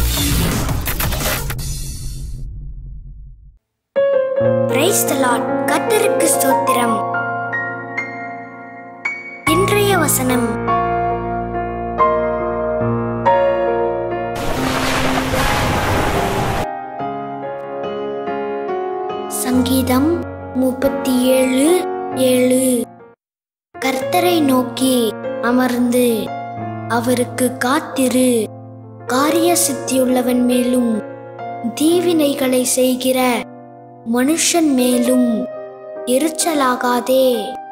praise the Lord கர்த்தருக்கு ஸ்தோத்திரம் இன்றைய வசனம் சங்கீதம் முப்பத்தி ஏழு ஏழு கர்த்தரை நோக்கி அமர்ந்து அவருக்கு காத்திரு காரிய சித்தியுள்ளவன் மேலும் தீவினைகளை செய்கிற மனுஷன் மேலும் எரிச்சலாகாதே